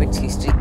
pets history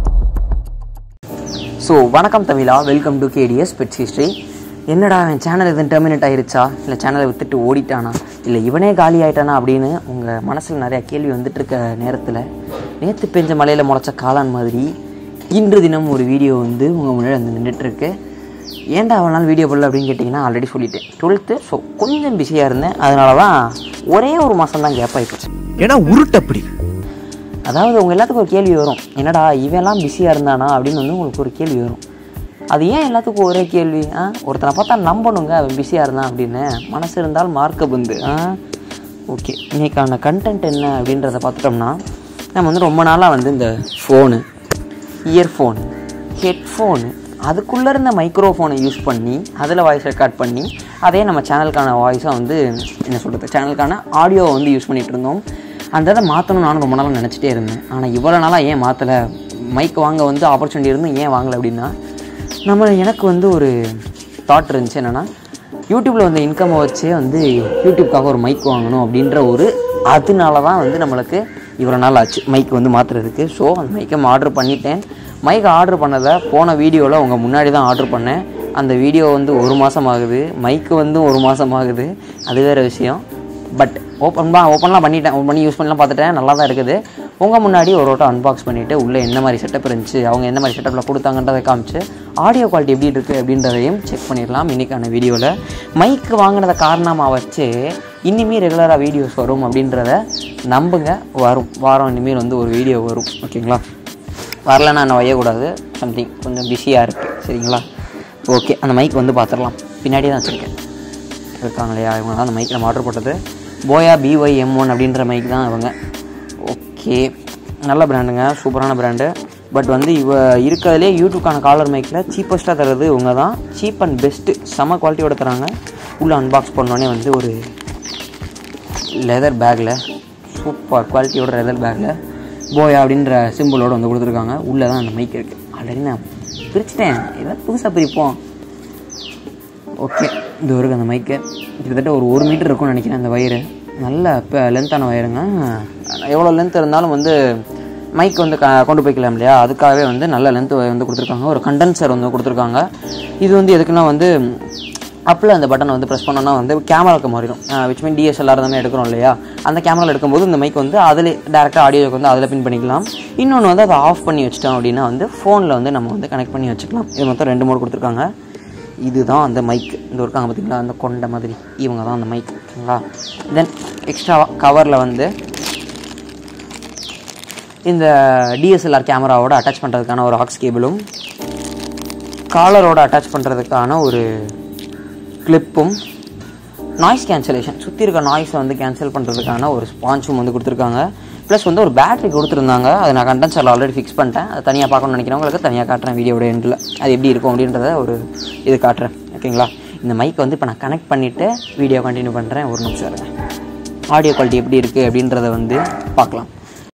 so வணக்கம் தமிழா welcome to KDS pets history என்னடா என் சேனல் எதுவும் டெர்மினேட் ஆயிருச்சா இல்லை சேனலை வித்துட்டு ஓடிட்டானா இல்லை இவனே காலி ஆயிட்டானா அப்படின்னு உங்கள் மனசில் நிறையா கேள்வி வந்துட்டு இருக்க நேரத்தில் நேற்று பெஞ்ச மலையில் முளைச்ச காளான் மாதிரி இன்று தினம் ஒரு வீடியோ வந்து உங்கள் முன்னாடி வந்து நின்றுட்டுருக்கு ஏன்டா அவ்வளோ நாள் வீடியோ போடல அப்படின்னு கேட்டிங்கன்னா ஆல்ரெடி சொல்லிட்டேன் டுவெல்த்து ஸோ கொஞ்சம் பிஸியாக இருந்தேன் அதனால தான் ஒரே ஒரு மாதம் தான் கேப் ஆகிப்போச்சு ஏன்னா உருட்டப்படி அதாவது உங்கள் எல்லாத்துக்கும் ஒரு கேள்வி வரும் என்னடா இவன்லாம் பிஸியாக இருந்தானா அப்படின்னு வந்து உங்களுக்கு ஒரு கேள்வி வரும் அது ஏன் எல்லாத்துக்கும் ஒரே கேள்வி ஆ ஒருத்தனை பார்த்தா நம்பணுங்க அவன் பிஸியாக இருந்தான் அப்படின்னு மனசு இருந்தால் மார்க்க பந்து ஆ ஓகே இன்னைக்கான கண்டென்ட் என்ன அப்படின்றத பார்த்துட்டோம்னா நம்ம வந்து ரொம்ப நாளாக வந்து இந்த ஃபோனு இயர்ஃபோனு ஹெட்ஃபோனு அதுக்குள்ளே இருந்த மைக்ரோஃபோனை யூஸ் பண்ணி அதில் வாய்ஸ் ரெக்கார்ட் பண்ணி அதே நம்ம சேனலுக்கான வாய்ஸாக வந்து என்ன சொல்கிறது சேனலுக்கான ஆடியோவை வந்து யூஸ் பண்ணிகிட்டு இருந்தோம் அந்த இதை மாற்றணும் நானும் ரொம்ப நாளாக நினச்சிட்டே இருந்தேன் ஆனால் இவ்வளோ நாளாக ஏன் மாற்றலை மைக் வாங்க வந்து ஆப்பர்ச்சுனிட்டி இருந்தும் ஏன் வாங்கலை அப்படின்னா நம்ம எனக்கு வந்து ஒரு தாட் இருந்துச்சு என்னென்னா யூடியூப்பில் வந்து இன்கம்மை வச்சே வந்து யூடியூப்காக ஒரு மைக் வாங்கணும் அப்படின்ற ஒரு அதனால தான் வந்து நம்மளுக்கு இவ்வளோ நாள் ஆச்சு மைக் வந்து மாற்றுறதுக்கு ஸோ அந்த மைக்கை ஆர்டர் பண்ணிட்டேன் மைக் ஆர்டர் பண்ணதை போன வீடியோவில் உங்கள் முன்னாடி தான் ஆர்டர் பண்ணேன் அந்த வீடியோ வந்து ஒரு மாதம் ஆகுது மைக்கு வந்து ஒரு மாதம் ஆகுது அது வேறு விஷயம் பட் ஓப்பன் தான் ஓப்பன்லாம் பண்ணிட்டேன் ஓப்பன் பண்ணி யூஸ் பண்ணலாம் பார்த்துட்டேன் நல்லா தான் இருக்குது உங்கள் முன்னாடி ஒரு ஓட்டம் அன்பாக்ஸ் பண்ணிவிட்டு உள்ளே என்ன மாதிரி செட்டப் இருந்துச்சு அவங்க என்ன மாதிரி செட்டப்பில் கொடுத்தாங்கன்றதை காமிச்சு ஆடியோ குவாலிட்டி எப்படி இருக்குது அப்படின்றதையும் செக் பண்ணிடலாம் இன்றைக்கான வீடியோவில் மைக்கு வாங்கினதை காரணமாக வச்சு இனிமேல் ரெகுலராக வீடியோஸ் வரும் அப்படின்றத நம்புங்க வரும் வாரம் இனிமேல் வந்து ஒரு வீடியோ வரும் ஓகேங்களா வரலன்னா நான் வையக்கூடாது சம்திங் கொஞ்சம் பிஸியாக இருக்குது சரிங்களா ஓகே அந்த மைக் வந்து பார்த்துடலாம் பின்னாடி தான் வச்சுருக்கேன் இருக்காங்க இல்லையா இவங்க தான் அந்த மைக் நம்ம ஆர்டர் போட்டது போயா பிஒய் எம் ஒன் அப்படின்ற மைக் தான் இவங்க ஓகே நல்ல பிராண்டுங்க சூப்பரான பிராண்டு பட் வந்து இவ இருக்கிறதுலே யூடியூப்கான காலர் மைக்கில் சீப்பஸ்ட்டாக தர்றது இவங்க தான் சீப் அண்ட் பெஸ்ட்டு செம்ம குவாலிட்டியோட தராங்க உள்ளே அன்பாக்ஸ் பண்ணோடனே வந்து ஒரு லெதர் பேக்கில் சூப்பர் குவாலிட்டியோட லெதர் பேக்கில் போயா அப்படின்ற சிம்பிளோட வந்து கொடுத்துருக்காங்க உள்ளே தான் அந்த மைக் இருக்குது ஆல்ரெடி நான் பிரிச்சிட்டேன் ஏதாவது புதுசாக பிரிப்போம் ஓகே இது வரைக்கும் அந்த மைக்கு கிட்டத்தட்ட ஒரு ஒரு மீட்டர் இருக்கும்னு நினைக்கிறேன் அந்த வயரு நல்ல இப்போ லென்த்தான வயருங்க எவ்வளோ லென்த் இருந்தாலும் வந்து மைக் வந்து க கொண்டு போய்க்கலாம் இல்லையா அதுக்காகவே வந்து நல்ல லென்த் வந்து கொடுத்துருக்காங்க ஒரு கண்டென்சர் வந்து கொடுத்துருக்காங்க இது வந்து எதுக்குன்னா வந்து அப்பில் அந்த பட்டனை வந்து ப்ரெஸ் பண்ணோன்னா வந்து கேமராவுக்கு மாறிடும் விச் மீன் டிஎஸ்எல்ஆர் தான் எடுக்கிறோம் இல்லையா அந்த கேமராவில் எடுக்கும்போது இந்த மைக் வந்து அதில் டேரெக்டாக ஆடியோக்கு வந்து அதில் பின் பண்ணிக்கலாம் இன்னொன்று வந்து அதை ஆஃப் பண்ணி வச்சிட்டோம் அப்படின்னா வந்து ஃபோனில் வந்து நம்ம வந்து கனெக்ட் பண்ணி வச்சுக்கலாம் இது மொத்தம் ரெண்டு மோட் கொடுத்துருக்காங்க இதுதான் அந்த மைக் இந்த இருக்காங்க பார்த்தீங்களா அந்த கொண்ட மாதிரி இவங்க தான் அந்த மைக் ஓகேங்களா தென் எக்ஸ்ட்ரா கவரில் வந்து இந்த டிஎஸ்எல்ஆர் கேமராவோட அட்டாச் பண்ணுறதுக்கான ஒரு ஆக்ஸ் கேபிளும் காலரோட அட்டாச் பண்ணுறதுக்கான ஒரு கிளிப்பும் நாய்ஸ் கேன்சலேஷன் சுற்றி இருக்க நாய்ஸை வந்து கேன்சல் பண்ணுறதுக்கான ஒரு ஸ்பான்ச்சும் வந்து கொடுத்துருக்காங்க ப்ளஸ் வந்து ஒரு பேட்டரி கொடுத்துருந்தாங்க அதை நான் கண்டென்சரில் ஆல்ரெடி ஃபிக்ஸ் பண்ணிட்டேன் அதை தனியாக பார்க்கணும்னு நினைக்கிறவங்களுக்கு தனியாக காட்டுறேன் வீடியோட எண்டில் அது எப்படி இருக்கும் அப்படின்றத ஒரு இது காட்டுறேன் ஓகேங்களா இந்த மைக் வந்து இப்போ நான் கனெக்ட் பண்ணிவிட்டு வீடியோ கண்டினியூ பண்ணுறேன் ஒரு நிமிஷம் இருங்க ஆடியோ குவாலிட்டி எப்படி இருக்குது அப்படின்றத வந்து பார்க்கலாம்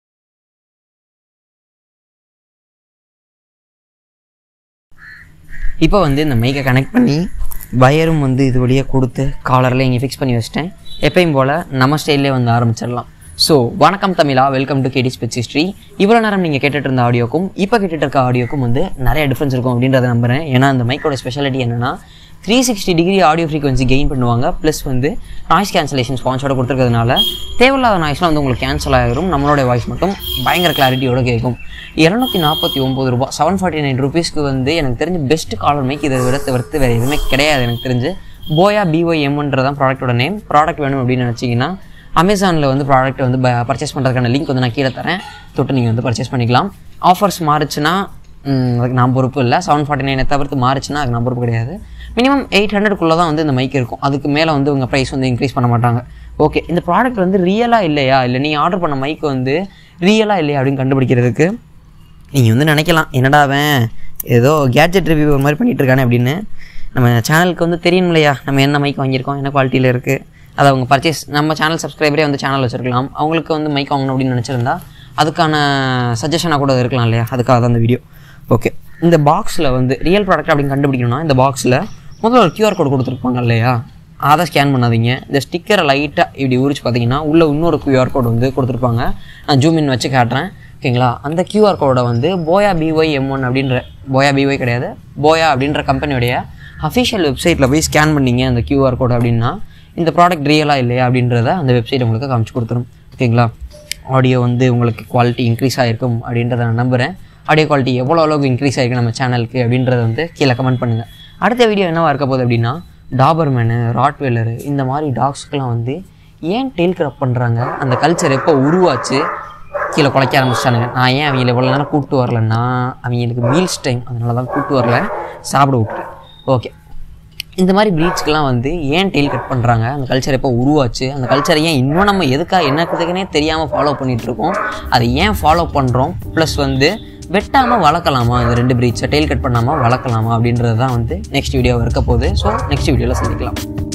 இப்போ வந்து இந்த மைக்கை கனெக்ட் பண்ணி வயரும் வந்து இது வழியாக கொடுத்து காலரில் இங்கே ஃபிக்ஸ் பண்ணி வச்சிட்டேன் எப்பயும் போல் நம்ம ஸ்டைல்லே வந்து ஆரம்பிச்சிடலாம் ஸோ வணக்கம் தமிழா welcome to KD spec history இவ்வளோ நேரம் நீங்கள் கேட்டுட்டு இருந்த ஆடியோக்கும் இப்போ கேட்டுட்டு இருக்க ஆடியோக்கும் வந்து நிறைய டிஃப்ரென்ஸ் இருக்கும் அப்படின்றத நம்புறேன் ஏன்னா அந்த மைக்கோட ஸ்பெஷாலிட்டி என்னன்னா three sixty degree audio frequency gain பண்ணுவாங்க ப்ளஸ் வந்து நாய்ஸ் கேன்சலேஷன் ஸ்பான்ஸோட கொடுத்துருக்கிறதுனால தேவையில்லாத நாய்ஸ்லாம் வந்து உங்களுக்கு கேன்சல் ஆகிரும் நம்மளோட வாய்ஸ் மட்டும் பயங்கர கிளாரிட்டியோட கேட்கும் இரநூத்தி நாற்பத்தி ஒம்பது ரூபா செவன் ஃபார்ட்டி நைன் ருபீஸ்க்கு வந்து எனக்கு தெரிஞ்சு பெஸ்ட் காலர் மைக் இதை விட தவிர்த்து வேறு எதுவுமே கிடையாது எனக்கு தெரிஞ்சு போயா பிஒய் எம்ன்றதான் ப்ராடக்ட்டோட நேம் ப்ராடக்ட் வேணும் அப்படின்னு நினச்சிங்கன்னா அமேசானில் வந்து ப்ராடக்ட் வந்து பர்ச்சேஸ் பண்ணுறதுக்கான லிங்க் வந்து நான் கீழே தரேன் தொட்டு நீங்கள் வந்து பர்ச்சேஸ் பண்ணிக்கலாம் ஆஃபர்ஸ் மாறுச்சுன்னா ம், அதுக்கு நான் பொறுப்பு இல்லை செவன் ஃபார்ட்டி நைனை தவிர்த்து மாறுச்சுன்னா அதுக்கு நான் பொறுப்பு கிடையாது மினிமம் எயிட் ஹண்ட்ரட்குள்ளே தான் வந்து இந்த மைக் இருக்கும் அதுக்கு மேலே வந்து உங்கள் ப்ரைஸ் வந்து இன்க்ரீஸ் பண்ண மாட்டாங்க ஓகே இந்த ப்ராடக்ட் வந்து ரியலாக இல்லையா இல்லை நீங்கள் ஆர்டர் பண்ண மைக் வந்து ரியலாக இல்லையா அப்படின்னு கண்டுபிடிக்கிறதுக்கு நீங்கள் வந்து நினைக்கலாம் என்னடா அவன் ஏதோ கேட்ஜெட் ரிவ்யூ ஒரு மாதிரி பண்ணிட்டு இருக்கானே அப்படின்னு நம்ம சேனலுக்கு வந்து தெரியும் இல்லையா நம்ம என்ன மைக் வாங்கியிருக்கோம் என்ன குவாலிட்டியில் இருக்குது அதை அவங்க பர்ச்சேஸ் நம்ம சேனல் சப்ஸ்கிரைபரே வந்து சேனல் வச்சிருக்கலாம் அவங்களுக்கு வந்து மைக் வாங்கணும் அப்படின்னு நினச்சிருந்தா அதுக்கான சஜஷனாக கூட இருக்கலாம் இல்லையா அதுக்காக தான் இந்த வீடியோ ஓகே இந்த பாக்ஸில் வந்து ரியல் ப்ராடக்ட் அப்படின்னு கண்டுபிடிக்கணும்னா இந்த பாக்ஸில் முதல்ல ஒரு QR கோடு கொடுத்துருப்பாங்க இல்லையா அதை ஸ்கேன் பண்ணாதீங்க இந்த ஸ்டிக்கரை லைட்டாக இப்படி உரிச்சு பார்த்தீங்கன்னா உள்ள இன்னொரு QR கோடு வந்து கொடுத்துருப்பாங்க நான் ஜூம் இன் வச்சு காட்டுறேன் ஓகேங்களா அந்த கியூஆர் கோடை வந்து போயா பிஒய் எம் ஒன் அப்படின்ற போயா பிஒய் கிடையாது போயா அப்படின்ற கம்பெனியுடைய அஃபிஷியல் வெப்சைட்டில் போய் ஸ்கேன் பண்ணீங்க அந்த கியூஆர் கோட் அப்படின்னா இந்த ப்ராடக்ட் ரியலாக இல்லையா அப்படின்றத அந்த வெப்சைட் உங்களுக்கு காமிச்சு கொடுத்துரும் ஓகேங்களா ஆடியோ வந்து உங்களுக்கு குவாலிட்டி இன்க்ரீஸ் ஆகிருக்கும் அப்படின்றத நான் நம்புகிறேன் ஆடியோ குவாலிட்டி எவ்வளோ அளவுக்கு இன்க்ரீஸ் ஆகிருக்கு நம்ம சேனலுக்கு அப்படின்றத வந்து கீழே கமெண்ட் பண்ணுங்கள் அடுத்த வீடியோ என்னவா இருக்க போகுது அப்படின்னா டாபர்மேனு ராட்வெல்லரு இந்த மாதிரி டாக்ஸ்க்கெலாம் வந்து ஏன் டெயில் கிரப் பண்ணுறாங்க அந்த கல்ச்சர் எப்போ உருவாச்சு கீழே குலைக்க ஆரம்பிச்சிட்டானுங்க நான் ஏன் அவங்கள இவ்வளோ நேரம் கூப்பிட்டு வரலன்னா அவங்களுக்கு மீல்ஸ் டைம் அதனால தான் கூப்பிட்டு வரல சாப்பிட விட்டு ஓகே இந்த மாதிரி ப்ரீட்ஸ்க்கெலாம் வந்து ஏன் டெயில் கட் பண்ணுறாங்க அந்த கல்ச்சர் எப்போ உருவாச்சு அந்த கல்ச்சரை ஏன் இன்னும் நம்ம எதுக்காக என்னக்கிறதுக்குனே தெரியாமல் ஃபாலோ பண்ணிகிட்ருக்கோம் அதை ஏன் ஃபாலோ பண்ணுறோம் ப்ளஸ் வந்து வெட்டாமல் வளர்க்கலாமா இந்த ரெண்டு ப்ரீட்ஸை டெயில் கட் பண்ணாமல் வளர்க்கலாமா அப்படின்றது தான் வந்து நெக்ஸ்ட் வீடியோ இருக்க போகுது ஸோ நெக்ஸ்ட் வீடியோவில் சந்திக்கலாம்